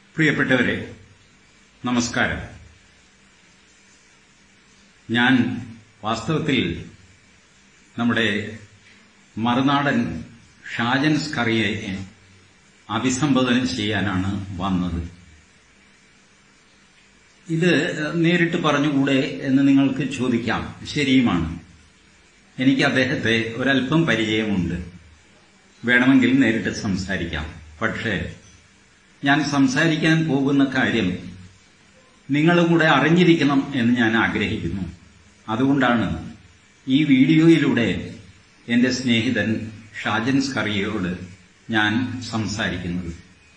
പ്രിയപ്പെട്ടവരെ നമസ്കാരം ഞാൻ വാസ്തവത്തിൽ നമ്മുടെ മറുനാടൻ ഷാജൻ സ്കറിയയെ അഭിസംബോധന ചെയ്യാനാണ് വന്നത് ഇത് നേരിട്ട് പറഞ്ഞുകൂടെ എന്ന് നിങ്ങൾക്ക് ചോദിക്കാം ശരിയുമാണ് എനിക്ക് അദ്ദേഹത്തെ ഒരല്പം പരിചയമുണ്ട് വേണമെങ്കിൽ നേരിട്ട് സംസാരിക്കാം പക്ഷേ ഞാൻ സംസാരിക്കാൻ പോകുന്ന കാര്യം നിങ്ങളും കൂടെ അറിഞ്ഞിരിക്കണം എന്ന് ഞാൻ ആഗ്രഹിക്കുന്നു അതുകൊണ്ടാണ് ഈ വീഡിയോയിലൂടെ എന്റെ സ്നേഹിതൻ ഷാജൻ സ്കറിയയോട് ഞാൻ സംസാരിക്കുന്നത്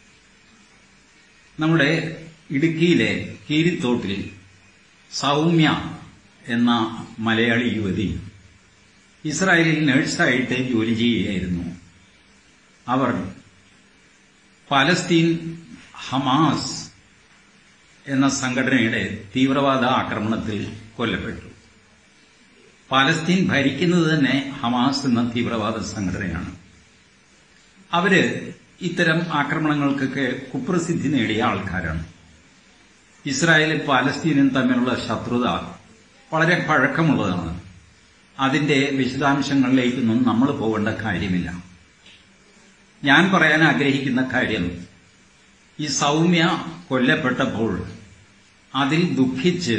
നമ്മുടെ ഇടുക്കിയിലെ കീരിത്തോട്ടിൽ സൗമ്യ എന്ന മലയാളി യുവതി ഇസ്രായേലിൽ നഴ്സായിട്ട് ജോലി ചെയ്യുകയായിരുന്നു അവർ പാലസ്തീൻ ഹമാസ് എന്ന സംഘടനയുടെ തീവ്രവാദ ആക്രമണത്തിൽ കൊല്ലപ്പെട്ടു പാലസ്തീൻ ഭരിക്കുന്നത് തന്നെ ഹമാസ് എന്ന തീവ്രവാദ സംഘടനയാണ് അവര് ഇത്തരം ആക്രമണങ്ങൾക്കൊക്കെ കുപ്രസിദ്ധി നേടിയ ആൾക്കാരാണ് ഇസ്രായേലും പാലസ്തീനും തമ്മിലുള്ള ശത്രുത വളരെ പഴക്കമുള്ളതാണ് അതിന്റെ വിശദാംശങ്ങളിലേക്കൊന്നും നമ്മൾ പോകേണ്ട കാര്യമില്ല ഞാൻ പറയാൻ ആഗ്രഹിക്കുന്ന കാര്യം ഈ സൗമ്യ കൊല്ലപ്പെട്ടപ്പോൾ അതിൽ ദുഃഖിച്ച്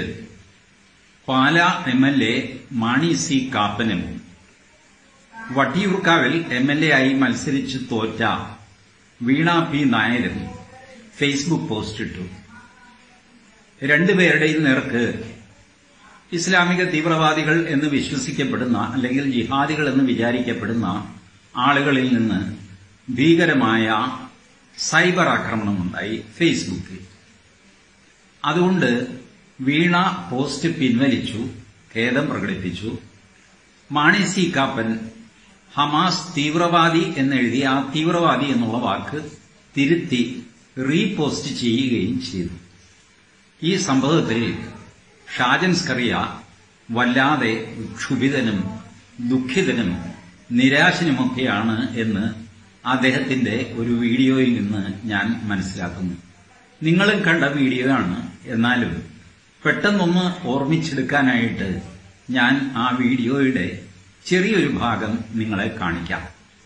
Pala M L A Mani C കാപ്പനും വട്ടിയൂർക്കാവിൽ എം എൽ എ ആയി മത്സരിച്ച് തോറ്റ വീണ പി നായരും ഫേസ്ബുക്ക് പോസ്റ്റിട്ടു രണ്ടുപേരുടെയും നേർക്ക് ഇസ്ലാമിക തീവ്രവാദികൾ എന്ന് വിശ്വസിക്കപ്പെടുന്ന അല്ലെങ്കിൽ ജിഹാദികൾ എന്ന് വിചാരിക്കപ്പെടുന്ന ആളുകളിൽ നിന്ന് ഭീകരമായ സൈബർ ആക്രമണമുണ്ടായി ഫേസ്ബുക്കിൽ അതുകൊണ്ട് വീണ പോസ്റ്റ് പിൻവലിച്ചു ഖേദം പ്രകടിപ്പിച്ചു മാണി സി കാപ്പൻ ഹമാസ് തീവ്രവാദി എന്നെഴുതിയ ആ തീവ്രവാദി എന്നുള്ള വാക്ക് തിരുത്തി റീപോസ്റ്റ് ചെയ്യുകയും ചെയ്തു ഈ സംഭവത്തിൽ ഷാജൻ സ്കറിയ വല്ലാതെ ക്ഷുഭിതനും ദുഃഖിതനും നിരാശനുമൊക്കെയാണ് എന്ന് അദ്ദേഹത്തിന്റെ ഒരു വീഡിയോയിൽ നിന്ന് ഞാൻ മനസ്സിലാക്കുന്നു നിങ്ങളും കണ്ട വീഡിയോ ആണ് എന്നാലും പെട്ടെന്നൊന്ന് ഓർമ്മിച്ചെടുക്കാനായിട്ട് ഞാൻ ആ വീഡിയോയുടെ ചെറിയൊരു ഭാഗം നിങ്ങളെ കാണിക്കാം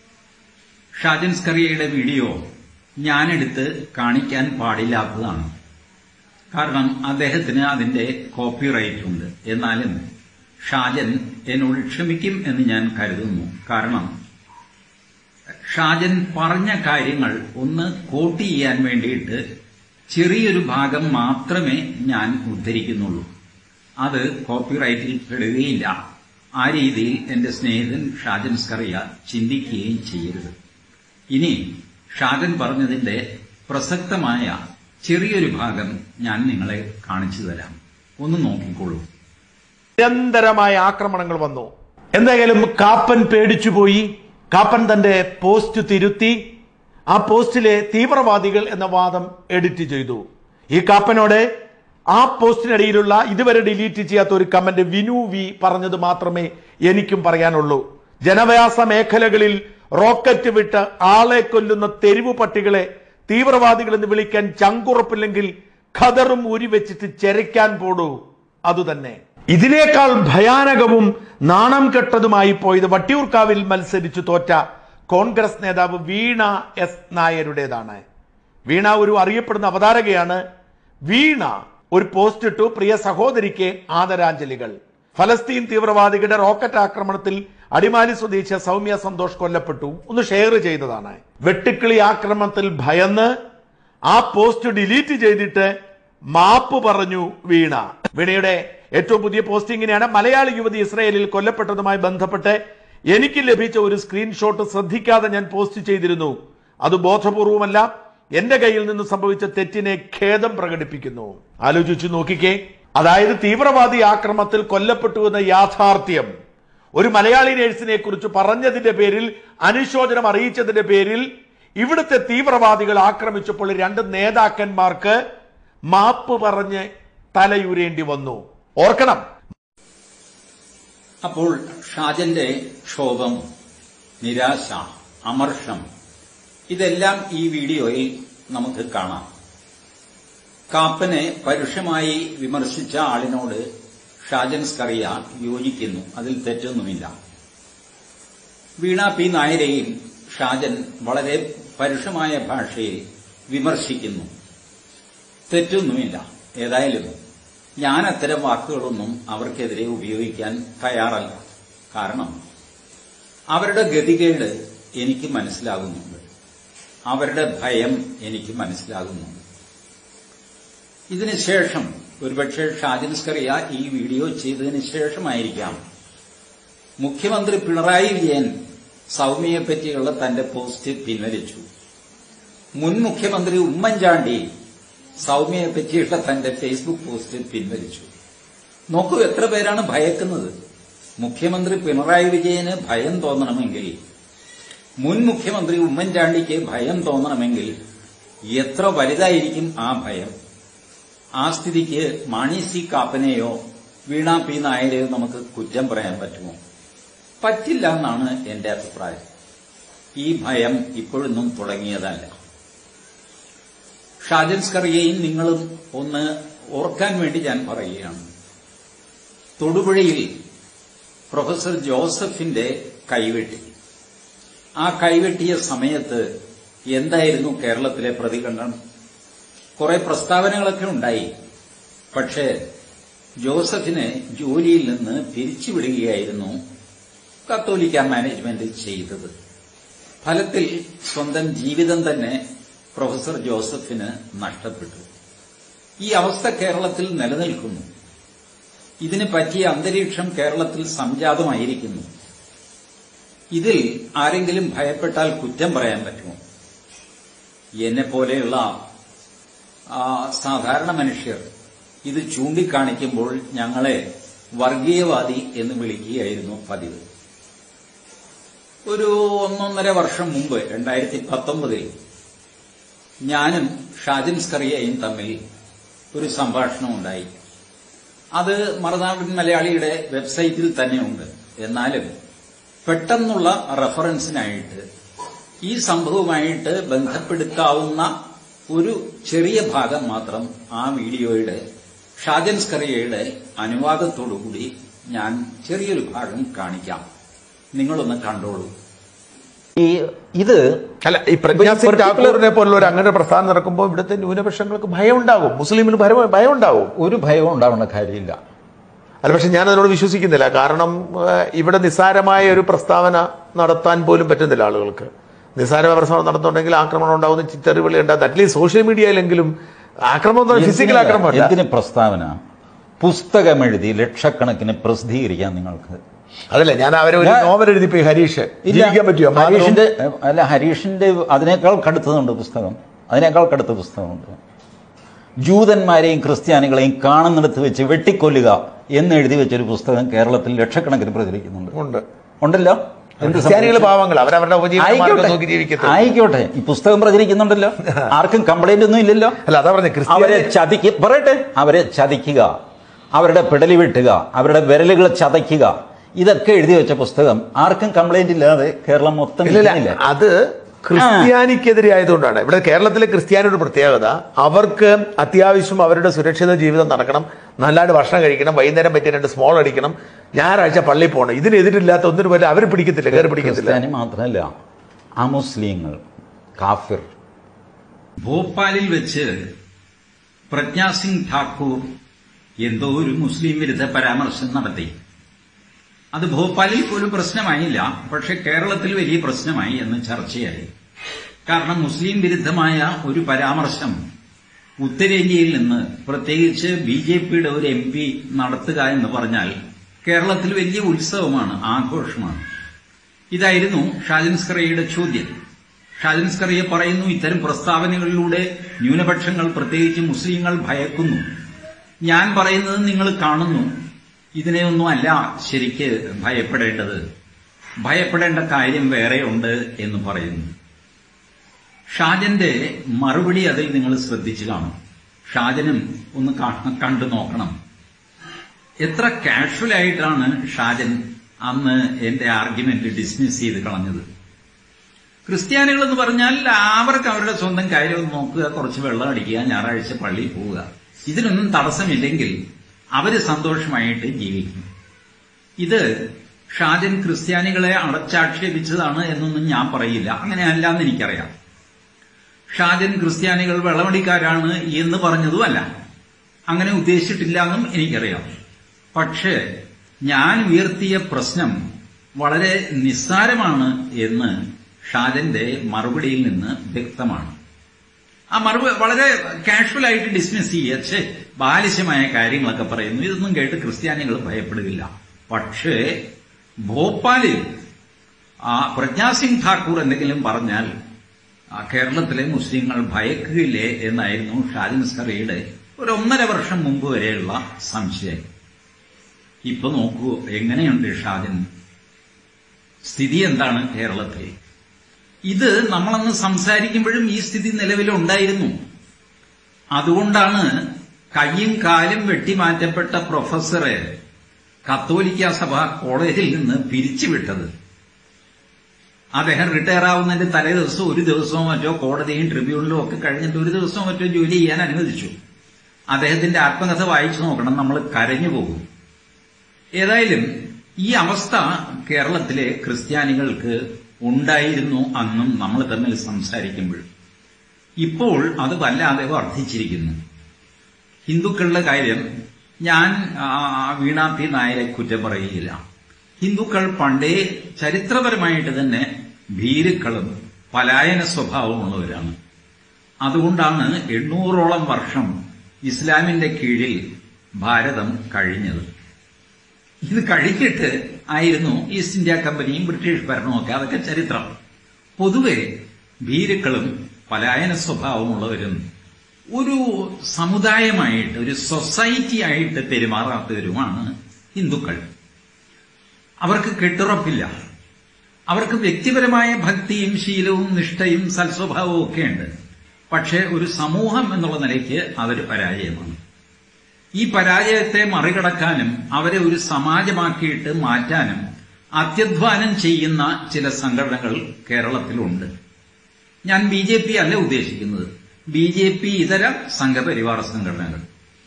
ഷാജൻ സ്കറിയയുടെ വീഡിയോ ഞാനെടുത്ത് കാണിക്കാൻ പാടില്ലാത്തതാണ് കാരണം അദ്ദേഹത്തിന് അതിന്റെ കോപ്പിറൈറ്റ് ഉണ്ട് എന്നാലും ഷാജൻ എന്നോട് ക്ഷമിക്കും എന്ന് ഞാൻ കരുതുന്നു കാരണം ഷാജൻ പറഞ്ഞ കാര്യങ്ങൾ ഒന്ന് കോട്ട് ചെയ്യാൻ വേണ്ടിയിട്ട് ചെറിയൊരു ഭാഗം മാത്രമേ ഞാൻ ഉദ്ധരിക്കുന്നുള്ളൂ അത് കോപ്പിറൈറ്റിൽ പെടുകയില്ല ആ രീതിയിൽ എന്റെ സ്നേഹിതൻ ഷാജൻ സ്കറിയ ചിന്തിക്കുകയും ചെയ്യരുത് ഇനി ഷാജൻ പറഞ്ഞതിന്റെ പ്രസക്തമായ ചെറിയൊരു ഭാഗം ഞാൻ നിങ്ങളെ കാണിച്ചു തരാം ഒന്ന് നോക്കിക്കോളൂ നിരന്തരമായ ആക്രമണങ്ങൾ വന്നു എന്തായാലും കാപ്പൻ പേടിച്ചുപോയി കാപ്പൻ തന്റെ പോസ്റ്റ് തിരുത്തി ആ പോസ്റ്റിലെ തീവ്രവാദികൾ എന്ന വാദം എഡിറ്റ് ചെയ്തു ഈ കാപ്പനോട് ആ പോസ്റ്റിനിടയിലുള്ള ഇതുവരെ ഡിലീറ്റ് ചെയ്യാത്ത ഒരു കമന്റ് വിനു വി പറഞ്ഞത് മാത്രമേ എനിക്കും പറയാനുള്ളൂ ജനവാസ മേഖലകളിൽ റോക്കറ്റ് വിട്ട് ആളെ കൊല്ലുന്ന തെരുവു പട്ടികളെ തീവ്രവാദികൾ എന്ന് വിളിക്കാൻ ചങ്കുറപ്പില്ലെങ്കിൽ ഖദറും ഊരി വെച്ചിട്ട് ചെരയ്ക്കാൻ പോടൂ അതുതന്നെ ഇതിനേക്കാൾ ഭയാനകവും നാണം കെട്ടതുമായി പോയത് വട്ടിയൂർക്കാവിൽ മത്സരിച്ചു തോറ്റ കോൺഗ്രസ് നേതാവ് വീണ എസ് നായരുടേതാണ് വീണ ഒരു അറിയപ്പെടുന്ന അവതാരകയാണ് വീണ ഒരു പോസ്റ്റ് ഇട്ടു പ്രിയ സഹോദരിക്ക് ആദരാഞ്ജലികൾ ഫലസ്തീൻ തീവ്രവാദികളുടെ റോക്കറ്റ് ആക്രമണത്തിൽ അടിമാലി സ്വദേശിയ സൗമ്യ സന്തോഷ് കൊല്ലപ്പെട്ടു ഒന്ന് ഷെയർ ചെയ്തതാണ് വെട്ടുക്കിളി ആക്രമണത്തിൽ ഭയന്ന് ആ പോസ്റ്റ് ഡിലീറ്റ് ചെയ്തിട്ട് മാപ്പ് പറഞ്ഞു വീണ വീണയുടെ ഏറ്റവും പുതിയ പോസ്റ്റ് ഇങ്ങനെയാണ് മലയാളി യുവതി ഇസ്രയേലിൽ കൊല്ലപ്പെട്ടതുമായി ബന്ധപ്പെട്ട് എനിക്ക് ലഭിച്ച ഒരു സ്ക്രീൻഷോട്ട് ശ്രദ്ധിക്കാതെ ഞാൻ പോസ്റ്റ് ചെയ്തിരുന്നു അത് ബോധപൂർവമല്ല എന്റെ കയ്യിൽ നിന്ന് സംഭവിച്ച തെറ്റിനെ ഖേദം പ്രകടിപ്പിക്കുന്നു ആലോചിച്ചു നോക്കിക്കേ അതായത് തീവ്രവാദി ആക്രമണത്തിൽ കൊല്ലപ്പെട്ടു എന്ന യാഥാർത്ഥ്യം ഒരു മലയാളി നേഴ്സിനെ കുറിച്ച് പറഞ്ഞതിന്റെ പേരിൽ അനുശോചനം അറിയിച്ചതിന്റെ പേരിൽ ഇവിടുത്തെ തീവ്രവാദികൾ ആക്രമിച്ചപ്പോൾ രണ്ട് നേതാക്കന്മാർക്ക് മാപ്പ് പറഞ്ഞ് തലയുരേണ്ടി വന്നു ഓർക്കണം അപ്പോൾ ഷാജന്റെ ക്ഷോഭം നിരാശ അമർഷം ഇതെല്ലാം ഈ വീഡിയോയിൽ നമുക്ക് കാണാം കാപ്പനെ പരുഷമായി വിമർശിച്ച ആളിനോട് ഷാജൻ സ്കറിയ യോജിക്കുന്നു അതിൽ തെറ്റൊന്നുമില്ല വീണ പി നായരെയും ഷാജൻ വളരെ പരുഷമായ ഭാഷയിൽ വിമർശിക്കുന്നു തെറ്റൊന്നുമില്ല ഏതായാലും ഞാൻ അത്തരം വാക്കുകളൊന്നും അവർക്കെതിരെ ഉപയോഗിക്കാൻ തയ്യാറല്ല കാരണം അവരുടെ ഗതികേട് എനിക്ക് മനസ്സിലാകുന്നുണ്ട് അവരുടെ ഭയം എനിക്ക് മനസ്സിലാകുന്നുണ്ട് ഇതിനുശേഷം ഒരുപക്ഷെ ഷാജിൻ സ്കറിയ ഈ വീഡിയോ ചെയ്തതിന് ശേഷമായിരിക്കാം മുഖ്യമന്ത്രി പിണറായി വിജയൻ സൗമ്യയെ പറ്റിയുള്ള തന്റെ പോസ്റ്റ് പിൻവലിച്ചു മുൻ മുഖ്യമന്ത്രി ഉമ്മൻചാണ്ടി സൗമ്യയെ പറ്റിയുള്ള തന്റെ ഫേസ്ബുക്ക് പോസ്റ്റ് പിൻവലിച്ചു നോക്കൂ എത്ര പേരാണ് ഭയക്കുന്നത് മുഖ്യമന്ത്രി പിണറായി വിജയന് ഭയം തോന്നണമെങ്കിൽ മുൻ മുഖ്യമന്ത്രി ഉമ്മൻചാണ്ടിക്ക് ഭയം തോന്നണമെങ്കിൽ എത്ര വലുതായിരിക്കും ആ ഭയം ആ സ്ഥിതിക്ക് മാണി സി കാപ്പനെയോ വീണ പി നായരെയോ നമുക്ക് കുറ്റം പറയാൻ പറ്റുമോ പറ്റില്ല എന്നാണ് എന്റെ അഭിപ്രായം ഈ ഭയം ഇപ്പോഴൊന്നും തുടങ്ങിയതല്ല ഷാജൻ സ്കറിയയും നിങ്ങളും ഒന്ന് ഓർക്കാൻ വേണ്ടി ഞാൻ പറയുകയാണ് തൊടുപുഴയിൽ പ്രൊഫസർ ജോസഫിന്റെ കൈവെട്ടി ആ കൈവെട്ടിയ സമയത്ത് എന്തായിരുന്നു കേരളത്തിലെ പ്രതികരണം കുറെ പ്രസ്താവനകളൊക്കെ ഉണ്ടായി പക്ഷേ ജോസഫിനെ ജോലിയിൽ നിന്ന് പിരിച്ചുവിടുകയായിരുന്നു കത്തോലിക്ക മാനേജ്മെന്റ് ചെയ്തത് ഫലത്തിൽ സ്വന്തം ജീവിതം തന്നെ പ്രൊഫസർ ജോസഫിന് നഷ്ടപ്പെട്ടു ഈ അവസ്ഥ കേരളത്തിൽ നിലനിൽക്കുന്നു ഇതിന് പറ്റിയ അന്തരീക്ഷം കേരളത്തിൽ സംജാതമായിരിക്കുന്നു ഇതിൽ ആരെങ്കിലും ഭയപ്പെട്ടാൽ കുറ്റം പറയാൻ പറ്റുമോ എന്നെ പോലെയുള്ള ആ, സാധാരണ മനുഷ്യർ ഇത് ചൂണ്ടിക്കാണിക്കുമ്പോൾ ഞങ്ങളെ വർഗീയവാദി എന്ന് വിളിക്കുകയായിരുന്നു പതിവ് ഒരു ഒന്നൊന്നര വർഷം മുമ്പ് രണ്ടായിരത്തി പത്തൊമ്പതിൽ ഞാനും ഷാജിൻ സ്കറിയയും തമ്മിൽ ഒരു സംഭാഷണം ഉണ്ടായി അത് മറുനാടൻ മലയാളിയുടെ വെബ്സൈറ്റിൽ തന്നെയുണ്ട് എന്നാലും പെട്ടെന്നുള്ള റെഫറൻസിനായിട്ട് ഈ സംഭവവുമായിട്ട് ബന്ധപ്പെടുത്താവുന്ന ഒരു ചെറിയ ഭാഗം മാത്രം ആ വീഡിയോയുടെ ഷാജൻ സ്കറിയയുടെ അനുവാദത്തോടുകൂടി ഞാൻ ചെറിയൊരു ഭാഗം കാണിക്കാം നിങ്ങളൊന്ന് കണ്ടോളൂ ഈ ഇത് അല്ല ഈ പ്രജ്ഞാ സിംഗ് particular- ഠാക്കൂറിനെ പോലുള്ള ഒരു അങ്ങനെ പ്രസ്ഥാനം നടക്കുമ്പോൾ ഇവിടുത്തെ ന്യൂനപക്ഷങ്ങൾക്ക് ഭയം ഉണ്ടാകും മുസ്ലിമിന് ഭയം- ഭയം ഉണ്ടാകും ഒരു ഭയവും ഉണ്ടാവേണ്ട കാര്യമില്ല അല്ല പക്ഷെ ഞാൻ അതിനോട് വിശ്വസിക്കുന്നില്ല കാരണം ഏഹ്, ഇവിടെ നിസ്സാരമായ ഒരു പ്രസ്താവന നടത്താൻ പോലും പറ്റുന്നില്ല ആളുകൾക്ക് നിസ്സാരമായ പ്രസ്താവന നടത്തുന്നുണ്ടെങ്കിൽ ആക്രമണം ഉണ്ടാവുന്ന ചിത്തറിവിളി ഉണ്ടാകും അറ്റ്ലീസ്റ്റ് സോഷ്യൽ മീഡിയയിലെങ്കിലും ആക്രമണം എന്ന് പറഞ്ഞാൽ ഫിസിക്കൽ എന്തിന് ആക്രമണം എന്തിന് പ്രസ്താവന പുസ്തകമെഴുതി ലക്ഷക്കണക്കിന് പ്രസിദ്ധീകരിക്കാൻ നിങ്ങൾക്ക് അതല്ല ഞാൻ അവരെ ഒരു ഞാൻ- നോവൽ എഴുതി പോയി ഹരീഷ് ഇല്ല. ജീവിക്കാൻ പറ്റുമോ ഹരീഷിന്റെ അല്ല ഹരീഷിന്റെ അതിനേക്കാൾ കടുത്തതുണ്ട് പുസ്തകം അതിനേക്കാൾ കടുത്ത പുസ്തകമുണ്ട് ജൂതന്മാരെയും ക്രിസ്ത്യാനികളെയും കാണുന്നിടത്ത് വെച്ച് വെട്ടിക്കൊല്ലുക എന്ന് എഴുതി വെച്ചൊരു പുസ്തകം കേരളത്തിൽ ലക്ഷക്കണക്കിന് പ്രചരിക്കുന്നുണ്ട് ഉണ്ട് ഉണ്ടല്ലോ എന്ത് ക്രിസ്ത്യാനികൾ സംഭവിച്ചു? പാവങ്ങൾ അവരവരുടെ ഉപജീവന മാർഗം ആയിക്കോട്ടെ നോക്കി ജീവിക്കത്തില്ല ആയിക്കോട്ടെ ഈ പുസ്തകം പ്രചരിക്കുന്നുണ്ടല്ലോ ആർക്കും കംപ്ലൈന്റ് ഒന്നും ഇല്ലല്ലോ അല്ല അതാ പറഞ്ഞ അവരെ ക്രിസ്ത്യാനി ചതിക്ക് പറയട്ടെ അവരെ ചതിക്കുക അവരുടെ പിടലി വെട്ടുക അവരുടെ വിരലുകൾ ചതയ്ക്കുക ഇതൊക്കെ എഴുതി വെച്ച പുസ്തകം ആർക്കും കംപ്ലൈന്റ് ഇല്ലാതെ കേരളം മൊത്തം ഇല്ലില്ല വിൽക്കുന്നില്ലേ? അത് ക്രിസ്ത്യാനിക്കെതിരെ ആയതുകൊണ്ടാണ് ഇവിടെ കേരളത്തിലെ ക്രിസ്ത്യാനിയുടെ ഒരു പ്രത്യേകത അവർക്ക് അത്യാവശ്യം അവരുടെ സുരക്ഷിത ജീവിതം നടക്കണം നല്ലതായിട്ട് ഭക്ഷണം കഴിക്കണം വൈകുന്നേരം പറ്റിയ രണ്ട് സ്മോൾ അടിക്കണം ഞായറാഴ്ച പള്ളിയിൽ പോകണം ഇതിനെതിരില്ലാത്ത ഒന്നിനു പോലെ അവർ പിടിക്കത്തില്ല കയറി പിടിക്കത്തില്ല ക്രിസ്ത്യാനി മാത്രമല്ല അമുസ്ലിങ്ങൾ കാഫിർ ഭോപ്പാലിൽ വെച്ച് പ്രജ്ഞാ സിംഗ് ഠാക്കൂർ എന്തോ ഒരു മുസ്ലിം വിരുദ്ധ പരാമർശം നടത്തി അത് ഭോപ്പാലിൽ പോലും പ്രശ്നമായില്ല പക്ഷെ കേരളത്തിൽ വലിയ പ്രശ്നമായി എന്ന് ചർച്ചയായി കാരണം മുസ്ലിം വിരുദ്ധമായ ഒരു പരാമർശം ഉത്തരേന്ത്യയിൽ നിന്ന് പ്രത്യേകിച്ച് ബി ജെ പിയുടെ ഒരു എം പി നടത്തുക എന്ന് പറഞ്ഞാൽ കേരളത്തിൽ വലിയ ഉത്സവമാണ് ആഘോഷമാണ് ഇതായിരുന്നു ഷാജൻ സ്കറിയയുടെ ചോദ്യം ഷാജൻ സ്കറിയ പറയുന്നു ഇത്തരം പ്രസ്താവനകളിലൂടെ ന്യൂനപക്ഷങ്ങൾ പ്രത്യേകിച്ച് മുസ്ലിങ്ങൾ ഭയക്കുന്നു ഞാൻ പറയുന്നത് നിങ്ങൾ കാണുന്നു ഇതിനെയൊന്നും അല്ല ശരിക്ക് ഭയപ്പെടേണ്ടത് ഭയപ്പെടേണ്ട കാര്യം വേറെയുണ്ട് എന്ന് പറയുന്നു ഷാജന്റെ മറുപടി അതിൽ നിങ്ങൾ ശ്രദ്ധിച്ചു കാണും ഷാജനും ഒന്ന് കാ- കണ്ടു നോക്കണം എത്ര കാഷ്വൽ ആയിട്ടാണ് ഷാജൻ അന്ന് എന്റെ ആർഗ്യുമെന്റ് ഡിസ്മിസ് ചെയ്ത് കളഞ്ഞത് ക്രിസ്ത്യാനികൾ എന്ന് പറഞ്ഞാൽ അവർക്ക് അവരുടെ സ്വന്തം കാര്യം നോക്കുക കുറച്ച് വെള്ളം അടിക്കുക ഞായറാഴ്ച പള്ളിയിൽ പോവുക ഇതിനൊന്നും തടസ്സമില്ലെങ്കിൽ അവര് സന്തോഷമായിട്ട് ജീവിക്കും ഇത് ഷാജൻ ക്രിസ്ത്യാനികളെ അടച്ചാക്ഷേപിച്ചതാണ് എന്നൊന്നും ഞാൻ പറയില്ല അങ്ങനെയല്ല എന്ന് എനിക്കറിയാം ഷാജൻ ക്രിസ്ത്യാനികൾ വെള്ളമടിക്കാരാണ് എന്ന് പറഞ്ഞതുമല്ല അങ്ങനെ ഉദ്ദേശിച്ചിട്ടില്ല എന്നും എനിക്കറിയാം പക്ഷേ ഞാൻ ഉയർത്തിയ പ്രശ്നം വളരെ നിസ്സാരമാണ് എന്ന് ഷാജന്റെ മറുപടിയിൽ നിന്ന് വ്യക്തമാണ് ആ മറുപടി വളരെ കാഷ്വൽ ആയിട്ട് ഡിസ്മിസ് ചെയ്യുക ഛേ ബാലിശമായ കാര്യങ്ങളൊക്കെ പറയുന്നു ഇതൊന്നും കേട്ട് ക്രിസ്ത്യാനികൾ ഭയപ്പെടുകയില്ല പക്ഷേ ഭോപ്പാലിൽ ആ പ്രജ്ഞാസിംഗ് ഠാക്കൂർ എന്തെങ്കിലും പറഞ്ഞാൽ ആ കേരളത്തിലെ മുസ്ലിങ്ങൾ ഭയക്കുകയില്ലേ എന്നായിരുന്നു ഷാജിൻ സ്കറിയുടെ ഒരു ഒന്നര വർഷം മുമ്പ് വരെയുള്ള സംശയം ഇപ്പൊ നോക്കൂ എങ്ങനെയുണ്ട് ഷാജിൻ സ്ഥിതി എന്താണ് കേരളത്തിൽ ഇത് നമ്മളന്ന് സംസാരിക്കുമ്പോഴും ഈ സ്ഥിതി നിലവിലുണ്ടായിരുന്നു അതുകൊണ്ടാണ് കയ്യും കാലും വെട്ടിമാറ്റപ്പെട്ട പ്രൊഫസറെ കത്തോലിക്ക സഭ കോളേജിൽ നിന്ന് പിരിച്ചുവിട്ടത് അദ്ദേഹം റിട്ടയർ ആവുന്നതിന്റെ തലേ ദിവസം ഒരു ദിവസമോ മറ്റോ കോടതിയും ട്രിബ്യൂണലും ഒക്കെ കഴിഞ്ഞിട്ട് ഒരു ദിവസമോ മറ്റോ ജോലി ചെയ്യാൻ അനുവദിച്ചു അദ്ദേഹത്തിന്റെ ആത്മകഥ വായിച്ചു നോക്കണം നമ്മൾ കരഞ്ഞു പോകും ഏതായാലും ഈ അവസ്ഥ കേരളത്തിലെ ക്രിസ്ത്യാനികൾക്ക് ഉണ്ടായിരുന്നു അന്നും നമ്മൾ തമ്മിൽ സംസാരിക്കുമ്പോൾ ഇപ്പോൾ അത് വല്ലാതെ വർദ്ധിച്ചിരിക്കുന്നു ഹിന്ദുക്കളുടെ കാര്യം ഞാൻ വീണാ പി നായരെ കുറ്റം പറയുകയില്ല ഹിന്ദുക്കൾ പണ്ടേ ചരിത്രപരമായിട്ട് തന്നെ ഭീരുക്കളും പലായന സ്വഭാവമുള്ളവരാണ് അതുകൊണ്ടാണ് എണ്ണൂറോളം വർഷം ഇസ്ലാമിന്റെ കീഴിൽ ഭാരതം കഴിഞ്ഞത് ഇത് കഴിഞ്ഞിട്ട് ആയിരുന്നു ഈസ്റ്റ് ഇന്ത്യ കമ്പനിയും ബ്രിട്ടീഷ് ഭരണമൊക്കെ അതൊക്കെ ചരിത്രം പൊതുവെ ഭീരുക്കളും പലായന സ്വഭാവമുള്ളവരും ഒരു സമുദായമായിട്ട് ഒരു സൊസൈറ്റി ആയിട്ട് പെരുമാറാത്തവരുമാണ് ഹിന്ദുക്കൾ അവർക്ക് കെട്ടുറപ്പില്ല അവർക്ക് വ്യക്തിപരമായ ഭക്തിയും ശീലവും നിഷ്ഠയും സൽസ്വഭാവവും ഒക്കെയുണ്ട് പക്ഷേ ഒരു സമൂഹം എന്നുള്ള നിലയ്ക്ക് അവർ പരാജയമാണ് ഈ പരാജയത്തെ മറികടക്കാനും അവരെ ഒരു സമാജമാക്കിയിട്ട് മാറ്റാനും അത്യധ്വാനം ചെയ്യുന്ന ചില സംഘടനകൾ കേരളത്തിലുണ്ട് ഞാൻ ബി ജെ പി അല്ല ഉദ്ദേശിക്കുന്നത് ബി ജെ പി ഇതര സംഘപരിവാർ സംഘടനകൾ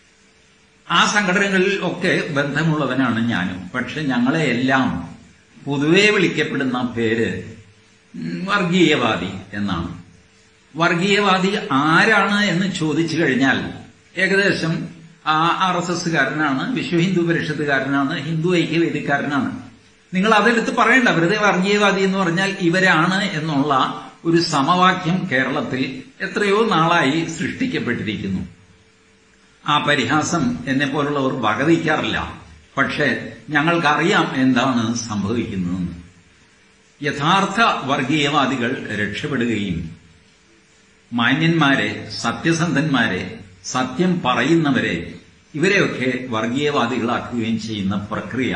ആ സംഘടനകളിൽ ഒക്കെ ബന്ധമുള്ളവനാണ് ഞാനും പക്ഷെ ഞങ്ങളെ എല്ലാം പൊതുവെ വിളിക്കപ്പെടുന്ന പേര് വർഗീയവാദി എന്നാണ് വർഗീയവാദി ആരാണ് എന്ന് ചോദിച്ചു കഴിഞ്ഞാൽ ഏകദേശം ആർ എസ് എസ്സുകാരനാണ് വിശ്വ ഹിന്ദു പരിഷത്തുകാരനാണ് ഹിന്ദു ഐക്യവേദിക്കാരനാണ് നിങ്ങൾ അതെടുത്ത് പറയണ്ട വെറുതെ വർഗീയവാദി എന്ന് പറഞ്ഞാൽ ഇവരാണ് എന്നുള്ള ഒരു സമവാക്യം കേരളത്തിൽ എത്രയോ നാളായി സൃഷ്ടിക്കപ്പെട്ടിരിക്കുന്നു ആ പരിഹാസം എന്നെ പോലുള്ളവർ വകവയ്ക്കാറില്ല പക്ഷേ ഞങ്ങൾക്കറിയാം എന്താണ് സംഭവിക്കുന്നതെന്ന് യഥാർത്ഥ വർഗീയവാദികൾ രക്ഷപ്പെടുകയും മാന്യന്മാരെ സത്യസന്ധന്മാരെ സത്യം പറയുന്നവരെ ഇവരെയൊക്കെ വർഗീയവാദികളാക്കുകയും ചെയ്യുന്ന പ്രക്രിയ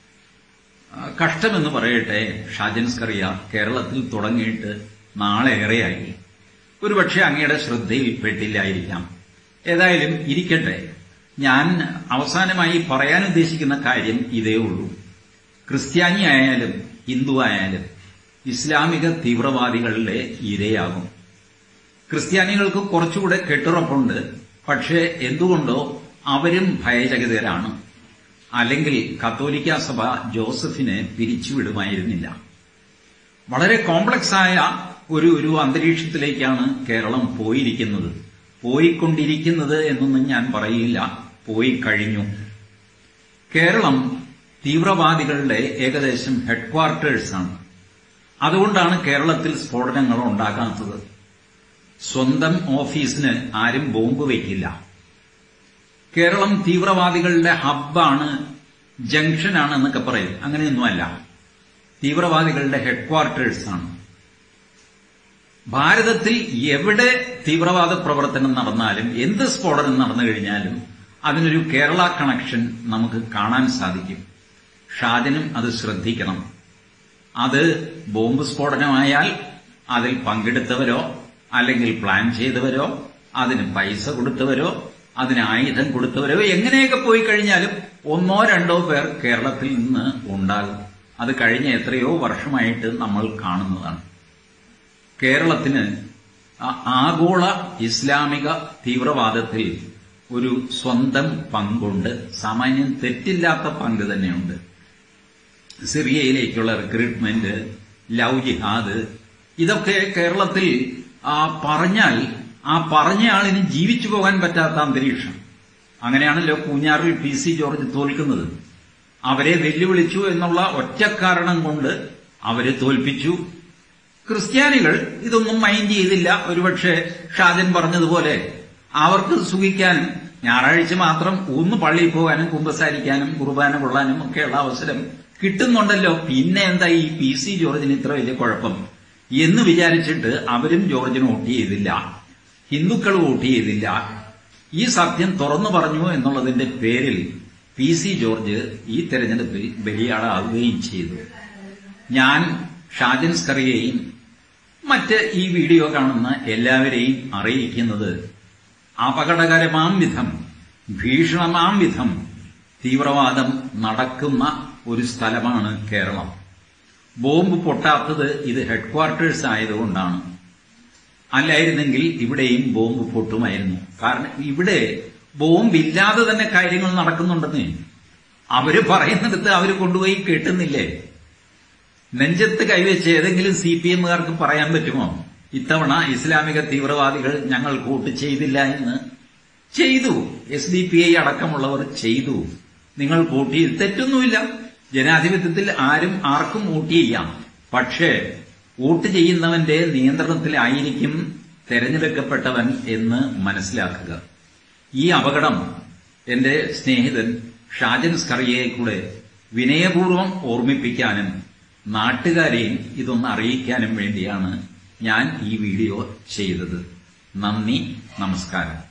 കഷ്ടമെന്ന് പറയട്ടെ ഷാജൻസ്കറിയ കേരളത്തിൽ തുടങ്ങിയിട്ട് നാളേറെയായി ഒരുപക്ഷെ അങ്ങയുടെ ശ്രദ്ധയിൽ പെട്ടില്ലായിരിക്കാം ഏതായാലും ഇരിക്കട്ടെ ഞാൻ അവസാനമായി പറയാൻ ഉദ്ദേശിക്കുന്ന കാര്യം ഇതേ ഉള്ളൂ ക്രിസ്ത്യാനി ആയാലും ഹിന്ദു ആയാലും ഇസ്ലാമിക തീവ്രവാദികളുടെ ഇരയാകും ക്രിസ്ത്യാനികൾക്ക് കുറച്ചുകൂടെ കെട്ടുറപ്പുണ്ട് പക്ഷേ എന്തുകൊണ്ടോ അവരും ഭയചകിതരാണ് അല്ലെങ്കിൽ കത്തോലിക്ക സഭ ജോസഫിനെ പിരിച്ചുവിടുമായിരുന്നില്ല വളരെ കോംപ്ലക്സ് ആയ ഒരു ഒരു അന്തരീക്ഷത്തിലേക്കാണ് കേരളം പോയിരിക്കുന്നത് പോയിക്കൊണ്ടിരിക്കുന്നത് എന്നൊന്നും ഞാൻ പറയില്ല പോയി കഴിഞ്ഞു കേരളം തീവ്രവാദികളുടെ ഏകദേശം ഹെഡ്ക്വാർട്ടേഴ്സാണ് അതുകൊണ്ടാണ് കേരളത്തിൽ സ്ഫോടനങ്ങൾ ഉണ്ടാകാത്തത് സ്വന്തം ഓഫീസിന് ആരും ബോംബ് വയ്ക്കില്ല കേരളം തീവ്രവാദികളുടെ ഹബ്ബാണ് ജംഗ്ഷനാണ് എന്നൊക്കെ പറയും അങ്ങനെയൊന്നുമല്ല തീവ്രവാദികളുടെ ഹെഡ്ക്വാർട്ടേഴ്സാണ് ഭാരതത്തിൽ എവിടെ തീവ്രവാദ പ്രവർത്തനം നടന്നാലും എന്ത് സ്ഫോടനം നടന്നു കഴിഞ്ഞാലും അതിനൊരു കേരള കണക്ഷൻ നമുക്ക് കാണാൻ സാധിക്കും ഷാജനും അത് ശ്രദ്ധിക്കണം അത് ബോംബ് സ്ഫോടനമായാൽ അതിൽ പങ്കെടുത്തവരോ അല്ലെങ്കിൽ പ്ലാൻ ചെയ്തവരോ അതിന് പൈസ കൊടുത്തവരോ അതിന് ആയുധം കൊടുത്തവരോ എങ്ങനെയൊക്കെ പോയി കഴിഞ്ഞാലും ഒന്നോ രണ്ടോ പേർ കേരളത്തിൽ നിന്ന് ഉണ്ടാകും അത് കഴിഞ്ഞ എത്രയോ വർഷമായിട്ട് നമ്മൾ കാണുന്നതാണ് കേരളത്തിന് ആ- ആഗോള ഇസ്ലാമിക തീവ്രവാദത്തിൽ ഒരു സ്വന്തം പങ്കുണ്ട് സാമാന്യം തെറ്റില്ലാത്ത പങ്ക് തന്നെയുണ്ട് സിറിയയിലേക്കുള്ള റിക്രൂട്ട്മെന്റ് ലവ് ജിഹാദ് ഇതൊക്കെ കേരളത്തിൽ ആ പറഞ്ഞാൽ ആ പറഞ്ഞ ആളിന് ജീവിച്ചു പോകാൻ പറ്റാത്ത അന്തരീക്ഷം അങ്ങനെയാണല്ലോ പൂഞ്ഞാറിൽ പി സി ജോർജ് തോൽക്കുന്നത് അവരെ വെല്ലുവിളിച്ചു എന്നുള്ള ഒറ്റ കാരണം കൊണ്ട് അവരെ തോൽപ്പിച്ചു ക്രിസ്ത്യാനികൾ ഇതൊന്നും മൈൻഡ് ചെയ്തില്ല ഒരുപക്ഷെ ഷാജൻ പറഞ്ഞതുപോലെ അവർക്ക് സുഖിക്കാനും ഞായറാഴ്ച മാത്രം ഒന്ന് പള്ളിയിൽ പോകാനും കുമ്പസാരിക്കാനും കുർബാന കൊള്ളാനും ഒക്കെയുള്ള അവസരം കിട്ടുന്നുണ്ടല്ലോ പിന്നെ എന്താ ഈ പി സി ജോർജിന് ഇത്ര വലിയ കുഴപ്പം എന്ന് വിചാരിച്ചിട്ട് അവരും ജോർജിന് വോട്ട് ചെയ്തില്ല ഹിന്ദുക്കൾ വോട്ട് ചെയ്തില്ല ഈ സത്യം തുറന്നു പറഞ്ഞു എന്നുള്ളതിന്റെ പേരിൽ പി സി ജോർജ് ഈ തെരഞ്ഞെടുപ്പിൽ ബലിയാടാവുകയും ചെയ്തു ഞാൻ ഷാജൻ സ്കറിയെയും മറ്റ് ഈ വീഡിയോ കാണുന്ന എല്ലാവരെയും അറിയിക്കുന്നത് അപകടകരമാം വിധം ഭീഷണമാം വിധം തീവ്രവാദം നടക്കുന്ന ഒരു സ്ഥലമാണ് കേരളം ബോംബ് പൊട്ടാത്തത് ഇത് ഹെഡ്ക്വാർട്ടേഴ്സ് ആയതുകൊണ്ടാണ് അല്ലായിരുന്നെങ്കിൽ ഇവിടെയും ബോംബ് പൊട്ടുമായിരുന്നു കാരണം ഇവിടെ ബോംബില്ലാതെ തന്നെ കാര്യങ്ങൾ നടക്കുന്നുണ്ടെന്നേ അവര് പറയുന്നിടത്ത് അവര് കൊണ്ടുപോയി കേട്ടുന്നില്ലേ നെഞ്ചത്ത് കൈവച്ച് ഏതെങ്കിലും സി പി എമ്മുകാർക്ക് പറയാൻ പറ്റുമോ ഇത്തവണ ഇസ്ലാമിക തീവ്രവാദികൾ ഞങ്ങൾ വോട്ട് ചെയ്തില്ല എന്ന് ചെയ്തു എസ് ഡി പി ഐ അടക്കമുള്ളവർ ചെയ്തു നിങ്ങൾ വോട്ട് ചെയ്ത് തെറ്റൊന്നുമില്ല ജനാധിപത്യത്തിൽ ആരും ആർക്കും വോട്ട് ചെയ്യാം പക്ഷേ വോട്ട് ചെയ്യുന്നവന്റെ നിയന്ത്രണത്തിലായിരിക്കും തെരഞ്ഞെടുക്കപ്പെട്ടവൻ എന്ന് മനസ്സിലാക്കുക ഈ അപകടം എന്റെ സ്നേഹിതൻ ഷാജൻ സ്കറിയയെ കൂടെ വിനയപൂർവ്വം ഓർമ്മിപ്പിക്കാനും നാട്ടുകാരെയും ഇതൊന്ന് അറിയിക്കാനും വേണ്ടിയാണ് ഞാൻ ഈ വീഡിയോ ചെയ്തത് നന്ദി നമസ്കാരം